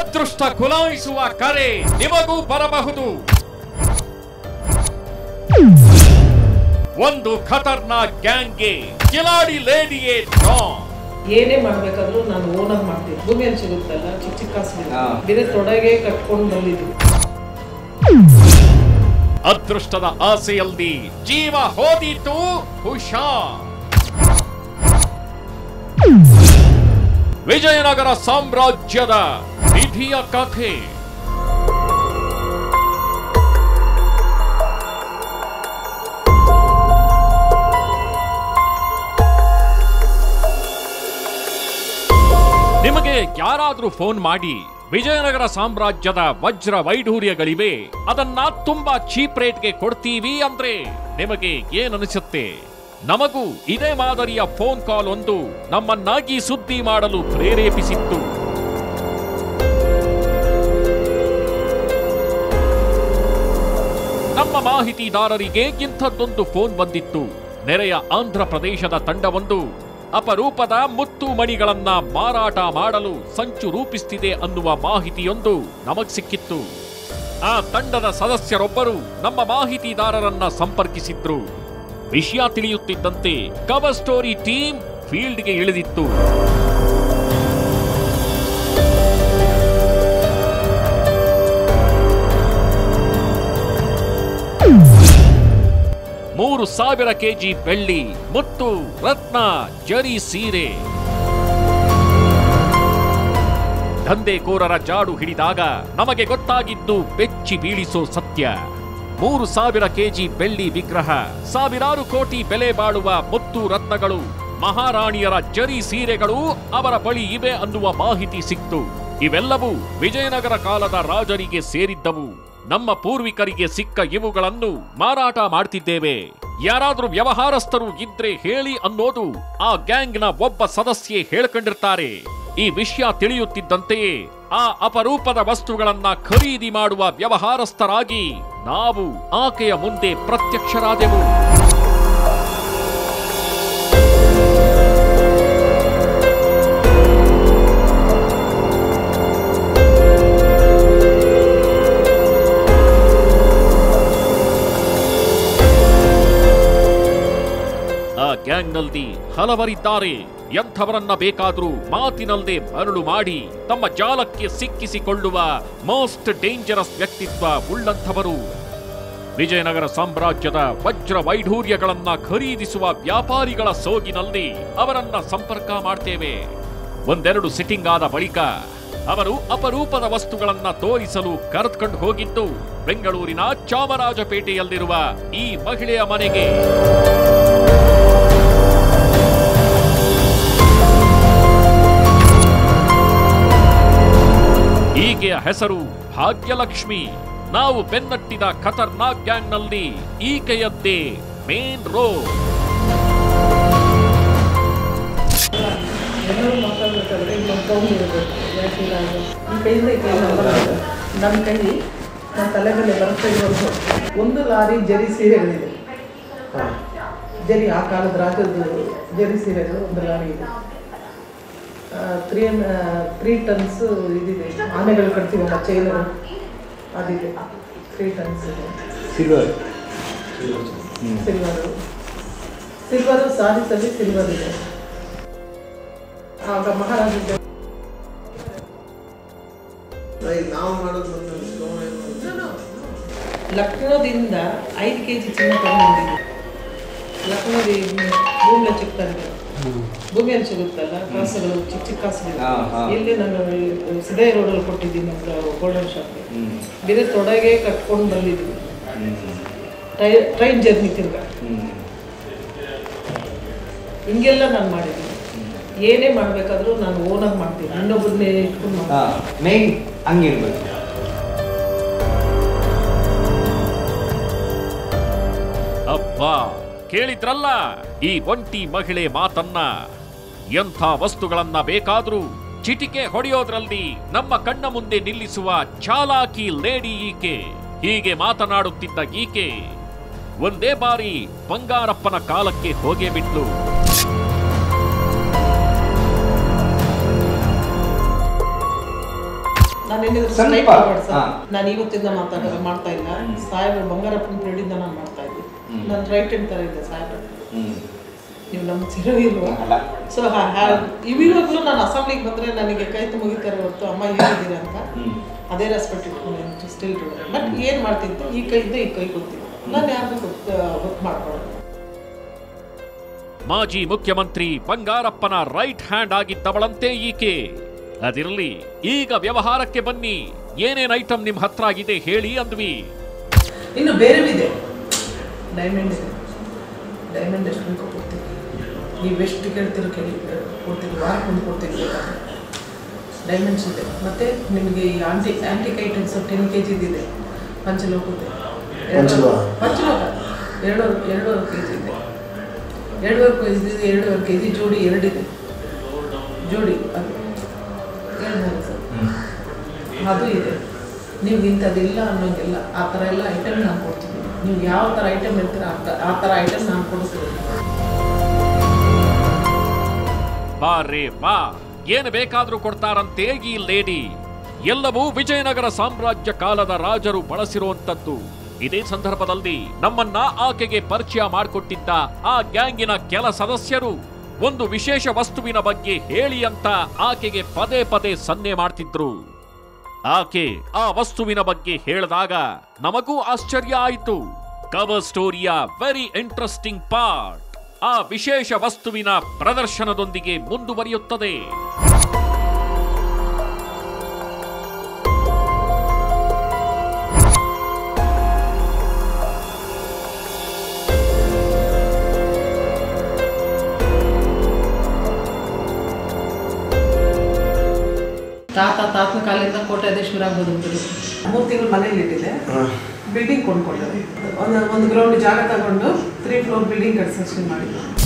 ಅದೃಷ್ಟ ಕುಲಾಯಿಸುವ ಕರೆ ನಿಮಗೂ ಬರಬಹುದು ಒಂದು ಖತರ್ನಾಕ್ ಗ್ಯಾಂಗ್ಗೆ ಕಿಲಾಡಿ ಲೇಡಿಯೇ ಡಾನ್ ಏನೇ ಮಾಡ್ಬೇಕಾದ್ರೂ ನಾನು ಓನಾಗಿ ಮಾಡ್ತೀನಿ ಭೂಮಿಯಲ್ಲಿ ಸಿಗುತ್ತಲ್ಲ ಚಿಕ್ಕ ಚಿಕ್ಕ ಕಾಸು ಹಾ. ಬೇರೆ ತೊಡೆಗೆ ಕಟ್ಕೊಂಡು ಬಂದಿದ್ವಿ ಅದೃಷ್ಟದ ಆಸೆಯಲ್ಲಿ ಜೀವ ಹೋದೀತು ಹುಷಾರ್ ವಿಜಯನಗರ ಸಾಮ್ರಾಜ್ಯದ ವಿಧಿಯ ಕಥೆ ನಿಮಗೆ ಯಾರಾದ್ರೂ ಫೋನ್ ಮಾಡಿ ವಿಜಯನಗರ ಸಾಮ್ರಾಜ್ಯದ ವಜ್ರ ವೈಢೂರ್ಯಗಳಿವೆ ಅದನ್ನ ತುಂಬಾ ಚೀಪ್ ರೇಟ್ಗೆ ಕೊಡ್ತೀವಿ ಅಂದ್ರೆ ನಿಮಗೆ ಏನನಿಸುತ್ತೆ ನಮಗೂ ಇದೇ ಮಾದರಿಯ ಫೋನ್ ಕಾಲ್ ಒಂದು ನಮ್ಮನ್ನಾಗಿ ಸುದ್ದಿ ಮಾಡಲು ಪ್ರೇರೇಪಿಸಿತ್ತು ನಮ್ಮ ಮಾಹಿತಿದಾರರಿಗೆ ಇಂಥದ್ದೊಂದು ಫೋನ್ ಬಂದಿತ್ತು ನೆರೆಯ ಆಂಧ್ರ ಪ್ರದೇಶದ ತಂಡವೊಂದು ಅಪರೂಪದ ಮುತ್ತು ಮಣಿಗಳನ್ನ ಮಾರಾಟ ಮಾಡಲು ಸಂಚು ರೂಪಿಸ್ತಿದೆ ಅನ್ನುವ ಮಾಹಿತಿಯೊಂದು ನಮಗ್ ಸಿಕ್ಕಿತ್ತು ಆ ತಂಡದ ಸದಸ್ಯರೊಬ್ಬರು ನಮ್ಮ ಮಾಹಿತಿದಾರರನ್ನ ಸಂಪರ್ಕಿಸಿದ್ರು ವಿಷಯ ತಿಳಿಯುತ್ತಿದ್ದಂತೆ ಕವರ್ ಸ್ಟೋರಿ ಟೀಮ್ ಫೀಲ್ಡ್ಗೆ ಇಳಿದಿತ್ತು ಮೂರು ಸಾವಿರ ಕೆಜಿ ಬೆಳ್ಳಿ ಮುತ್ತು ರತ್ನ ಜರಿ ಸೀರೆ ದಂಧೆಕೋರರ ಜಾಡು ಹಿಡಿದಾಗ ನಮಗೆ ಗೊತ್ತಾಗಿದ್ದು ಬೆಚ್ಚಿ ಬೀಳಿಸೋ ಸತ್ಯ ಮೂರು ಸಾವಿರ ಕೆಜಿ ಬೆಳ್ಳಿ ವಿಗ್ರಹ ಸಾವಿರಾರು ಕೋಟಿ ಬೆಲೆ ಬಾಳುವ ಮುತ್ತು ರತ್ನಗಳು ಮಹಾರಾಣಿಯರ ಜರಿ ಸೀರೆಗಳು ಅವರ ಬಳಿ ಇವೆ ಅನ್ನುವ ಮಾಹಿತಿ ಸಿಕ್ತು ಇವೆಲ್ಲವೂ ವಿಜಯನಗರ ಕಾಲದ ರಾಜರಿಗೆ ಸೇರಿದ್ದವು ನಮ್ಮ ಪೂರ್ವಿಕರಿಗೆ ಸಿಕ್ಕ ಇವುಗಳನ್ನು ಮಾರಾಟ ಮಾಡ್ತಿದ್ದೇವೆ ಯಾರಾದ್ರೂ ವ್ಯವಹಾರಸ್ಥರು ಇದ್ರೆ ಹೇಳಿ ಅನ್ನೋದು ಆ ಗ್ಯಾಂಗ್ನ ಒಬ್ಬ ಸದಸ್ಯೆ ಹೇಳ್ಕೊಂಡಿರ್ತಾರೆ ಈ ವಿಷಯ ತಿಳಿಯುತ್ತಿದ್ದಂತೆಯೇ ಆ ಅಪರೂಪದ ವಸ್ತುಗಳನ್ನ ಖರೀದಿ ಮಾಡುವ ವ್ಯವಹಾರಸ್ಥರಾಗಿ ನಾವು ಆಕೆಯ ಮುಂದೆ ಪ್ರತ್ಯಕ್ಷರಾದೆವು ಆ ಗ್ಯಾಂಗ್ನಲ್ಲಿ ಹಲವರಿದ್ದಾರೆ ಎಂಥವರನ್ನ ಬೇಕಾದ್ರೂ ಮಾತಿನಲ್ಲದೆ ಮರಳು ಮಾಡಿ ತಮ್ಮ ಜಾಲಕ್ಕೆ ಸಿಕ್ಕಿಸಿಕೊಳ್ಳುವ ಮೋಸ್ಟ್ ಡೇಂಜರಸ್ ವ್ಯಕ್ತಿತ್ವ ಉಳ್ಳಂಥವರು ವಿಜಯನಗರ ಸಾಮ್ರಾಜ್ಯದ ವಜ್ರ ವೈಢೂರ್ಯಗಳನ್ನ ಖರೀದಿಸುವ ವ್ಯಾಪಾರಿಗಳ ಸೋಗಿನಲ್ಲಿ ಅವರನ್ನ ಸಂಪರ್ಕ ಮಾಡ್ತೇವೆ ಒಂದೆರಡು ಸಿಟ್ಟಿಂಗ್ ಆದ ಬಳಿಕ ಅವರು ಅಪರೂಪದ ವಸ್ತುಗಳನ್ನ ತೋರಿಸಲು ಕರೆದುಕೊಂಡು ಹೋಗಿದ್ದು ಬೆಂಗಳೂರಿನ ಚಾಮರಾಜಪೇಟೆಯಲ್ಲಿರುವ ಈ ಮಹಿಳೆಯ ಮನೆಗೆ ಈಕೆಯ ಹೆಸರು ಭಾಗ್ಯಲಕ್ಷ್ಮಿ ನಾವು ಬೆನ್ನಟ್ಟಿದ ಖತರ್ನಾಕ್ ಗ್ಯಾಂಗ್ನಲ್ಲಿ ಈಕೆಯದ್ದೇ ಮೇನ್ ರೋಡ್ ಎಲ್ಲರೂ ಮಾತಾಡ್ಬೇಕಾದ್ರೆ ನಮ್ಮ ಕೌಂಟ್ ಇರಬೇಕು ಯಾಕಿಲ್ಲ ಅಂದ್ರೆ ಈ ಕೈಯಿಂದ ಈ ಕೈಯಿಂದ ಬರೋದು ನಮ್ಮ ಕೈ ನನ್ನ ತಲೆ ಮೇಲೆ ಬರ್ತಾ ಇರೋದು ಒಂದು ಲಾರಿ ಜರಿ ಸೀರೆಗಳಿದೆ ಜರಿ ಆ ಕಾಲದ ರಾಜದ್ದು ಜರಿ ಸೀರೆಗಳು ಒಂದು ಲಾರಿ ಇದೆ ತ್ರೀ ತ್ರೀ ಟನ್ಸ್ ಇದಿದೆ ಆನೆಗಳು ಕಟ್ತೀವಲ್ಲ ಚೈನರು ಅದಿದೆ ತ್ರೀ ಟನ್ಸ್ ಇದೆ ಸಿಲ್ವರ್ ಸಿಲ್ವರು ಸಿಲ್ವರು ಸಾರೀಸಲ್ಲಿ ಸಿಲ್ವರ್ ಇದೆ ಆಗ ಮಹಾರಾಜ ನಾವು ಮಾಡೋದು ಬಂದು ಲಕ್ನೋದಿಂದ ಐದು ಕೆ ಜಿ ಚಿನ್ನ ತಗೊಂಡಿದ್ದೆ ಲಕ್ನೋದಿ ಭೂಮಿಯ ಚಿಕ್ಕಂದ್ರೆ ಭೂಮಿಯಲ್ಲಿ ಸಿಗುತ್ತಲ್ಲ ಕಾಸುಗಳು ಚಿಕ್ಕ ಚಿಕ್ಕ ಕಾಸುಗಳು ಹಾ, ಹಾ. ಇಲ್ಲಿ ನಾನು ಸಿದೇ ರೋಡಲ್ಲಿ ಕೊಟ್ಟಿದ್ದೀನಿ ಗೋಲ್ಡನ್ ಶಾಪ್ಗೆ ಬೇರೆ ತೊಡೆಗೆ ಕಟ್ಕೊಂಡು ಬಂದಿದ್ವಿ ಟ್ರೈ ಟ್ರೈನ್ ಜರ್ನಿ ತಿರ್ಗ ಹಿಂಗೆಲ್ಲ ನಾನು ಮಾಡಿದ್ದೀನಿ ಏನೇ ಮಾಡಬೇಕಾದ್ರೂ ನಾನು ಓನಾಗಿ ಮಾಡ್ತೀನಿ ಇನ್ನೊಬ್ಬರನ್ನೇ ಇಟ್ಕೊಂಡು ಮಾಡ್ತೀನಿ ಮೇನ್ ಹಂಗಿರ್ಬೇಕು ಅಬ್ಬಾ ಕೇಳಿದ್ರಲ್ಲ ಈ ಒಂಟಿ ಮಹಿಳೆ ಮಾತನ್ನ ಎಂಥ ವಸ್ತುಗಳನ್ನ ಬೇಕಾದ್ರೂ ಚಿಟಿಕೆ ಹೊಡೆಯೋದ್ರಲ್ಲಿ ನಮ್ಮ ಕಣ್ಣ ಮುಂದೆ ನಿಲ್ಲಿಸುವ ಚಾಲಾಕಿ ಲೇಡಿ ಈಕೆ ಹೀಗೆ ಮಾತನಾಡುತ್ತಿದ್ದ ಈಕೆ ಒಂದೇ ಬಾರಿ ಬಂಗಾರಪ್ಪನ ಕಾಲಕ್ಕೆ ಹೋಗೇ ಬಿಟ್ಲು ನಾನು ಏನಿದ್ರು ಸ್ವಲ್ಪ, ಸ್ಟ್ರೈಟ್ ಫಾರ್ವರ್ಡ್ ಹಾ. ಸರ್ ನಾನು ಇವತ್ತಿಂದ ಮಾತಾಡ ಮಾಡ್ತಾ ಇಲ್ಲ ಸಾಹೇಬ್ರು ಬಂಗಾರಪ್ಪನ ಪೀರಿಯಡಿಂದ ನಾನು ಮಾಡ್ತಾ ಇದ್ದೆ ನಾನು ರೈಟ್ ಹ್ಯಾಂಡ್ ಥರ ಇದ್ದೆ ಸಾಹೇಬ್ರ ನೀವು ನಂಬ್ತಿರೋ ಇಲ್ವಾ ಅಲ್ಲ. ಸೊ ಇವಾಗಲೂ ನಾನು ಅಸೆಂಬ್ಲಿಗೆ ಬಂದರೆ ನನಗೆ ಕೈ ಮುಗಿತಾರೆ ಹೊರತು ಅಮ್ಮ ಹೇಳಿದ್ದೀರ ಅಂತ ಅದೇ ರೆಸ್ಪೆಕ್ಟ್ ಇಟ್ಕೊಂಡು ಸ್ಟಿಲ್ ಬಟ್ ಏನು ಮಾಡ್ತಿತ್ತು ಈ ಕೈಯಿಂದ ಈ ಕೈ ಗೊತ್ತಿಲ್ಲ ನಾನು ಯಾರಿಗೂ ಗೊತ್ತು ಗೊತ್ತು ಮಾಡ್ಕೊಳ್ಳೋದು ಮಾಜಿ ಮುಖ್ಯಮಂತ್ರಿ ಬಂಗಾರಪ್ಪನ ರೈಟ್ ಹ್ಯಾಂಡ್ ಆಗಿದ್ದವಳಂತೆ ಈಕೆ ಅದಿರಲಿ ಈಗ ವ್ಯವಹಾರಕ್ಕೆ ಬನ್ನಿ ಏನೇನ್ ಐಟಮ್ ನಿಮ್ ಹತ್ರ ಆಗಿದೆ ಹೇಳಿ ಅಂದ್ವಿ ಇನ್ನು ಬೇರೆವಿದೆ ಡೈಮಂಡ್ ಇದೆ ಡೈಮಂಡ್ ಎಷ್ಟು ಬೇಕೋ ಕೊಡ್ತೀವಿ ನೀವು ಎಷ್ಟು ಕೇಳ್ತಿರೋ ಕೇಳಿ ಕೊಡ್ತೀವಿ ವಾರಕ್ಕೊಂದು ಕೊಡ್ತೀವಿ ಬೇಕಾದ್ರೆ ಡೈಮಂಡ್ಸ್ ಇದೆ ಮತ್ತು ನಿಮಗೆ ಈ anti antique items ten K ಜಿದಿದೆ ಪಂಚಲೋಕದ ಪಂಚಲೋಹ? ಪಂಚಲೋಕ ಎರಡೂವರೆ ಎರಡೂವರೆ ಕೆ ಜಿ ಇದೆ ಎರಡೂವರೆ ಕೆ ಜಿ ಇದೆ ಎರಡೂವರೆ ಕೆ ಜಿ ಜೋಡಿ ಎರಡಿದೆ ಜೋಡಿ ಅದು ಹೇಳಿದ್ನಲ್ಲ ಸರ್ ಅದು ಇದೆ ನೀವು ಇಂಥದ್ದಿಲ್ಲ ಅನ್ನೋಂಗಿಲ್ಲ ಆ ಥರ ಎಲ್ಲ ಐಟಮ್ ನಾನು ಕೊಡ್ತೀನಿ ನೀವು ಯಾವ ಥರ ಐಟಮ್ ಇರ್ತೀರ ಆ ಥರ ಆ ಥರ ಐಟಮ್ ನಾನು ಕೊಡ್ತೀನಿ ಬಾರೇ ಬಾ ಏನು ಬೇಕಾದ್ರೂ ಕೊಡ್ತಾರಂತೆ ಈ ಲೇಡಿ ಎಲ್ಲವೂ ವಿಜಯನಗರ ಸಾಮ್ರಾಜ್ಯ ಕಾಲದ ರಾಜರು ಬಳಸಿರುವಂತದ್ದು ಇದೇ ಸಂದರ್ಭದಲ್ಲಿ ನಮ್ಮನ್ನ ಆಕೆಗೆ ಪರಿಚಯ ಮಾಡಿಕೊಟ್ಟಿದ್ದ ಆ ಗ್ಯಾಂಗಿನ ಕೆಲ ಸದಸ್ಯರು ಒಂದು ವಿಶೇಷ ವಸ್ತುವಿನ ಬಗ್ಗೆ ಹೇಳಿ ಅಂತ ಆಕೆಗೆ ಪದೇ ಪದೇ ಸನ್ನೆ ಮಾಡ್ತಿದ್ರು ಆಕೆ ಆ ವಸ್ತುವಿನ ಬಗ್ಗೆ ಹೇಳಿದಾಗ ನಮಗೂ ಆಶ್ಚರ್ಯ ಆಯಿತು ಕವರ್ ಸ್ಟೋರಿಯ ವೆರಿ ಇಂಟ್ರೆಸ್ಟಿಂಗ್ ಪಾರ್ಟ್ ಆ ವಿಶೇಷ ವಸ್ತುವಿನ ಪ್ರದರ್ಶನದೊಂದಿಗೆ ಮುಂದುವರಿಯುತ್ತದೆ ತಾತ ತಾತನ ಕಾಲದಿಂದ ಕೋಟ್ಯಾಧೀಶ್ವರ ಆಗ್ಬೋದು ಮೂರು ತಿಂಗಳು ಮನೇಲಿ ಇಟ್ಟಿದೆ ಬಿಲ್ಡಿಂಗ್ ಕೊಂಡ್ಕೊಂಡೆ ಒಂದು ಒಂದು ಗ್ರೌಂಡ್ ಜಾಗ ತಗೊಂಡು ತ್ರೀ ಫ್ಲೋರ್ ಬಿಲ್ಡಿಂಗ್ ಕನ್ಸ್ಟ್ರಕ್ಷನ್ ಮಾಡಿದ್ದು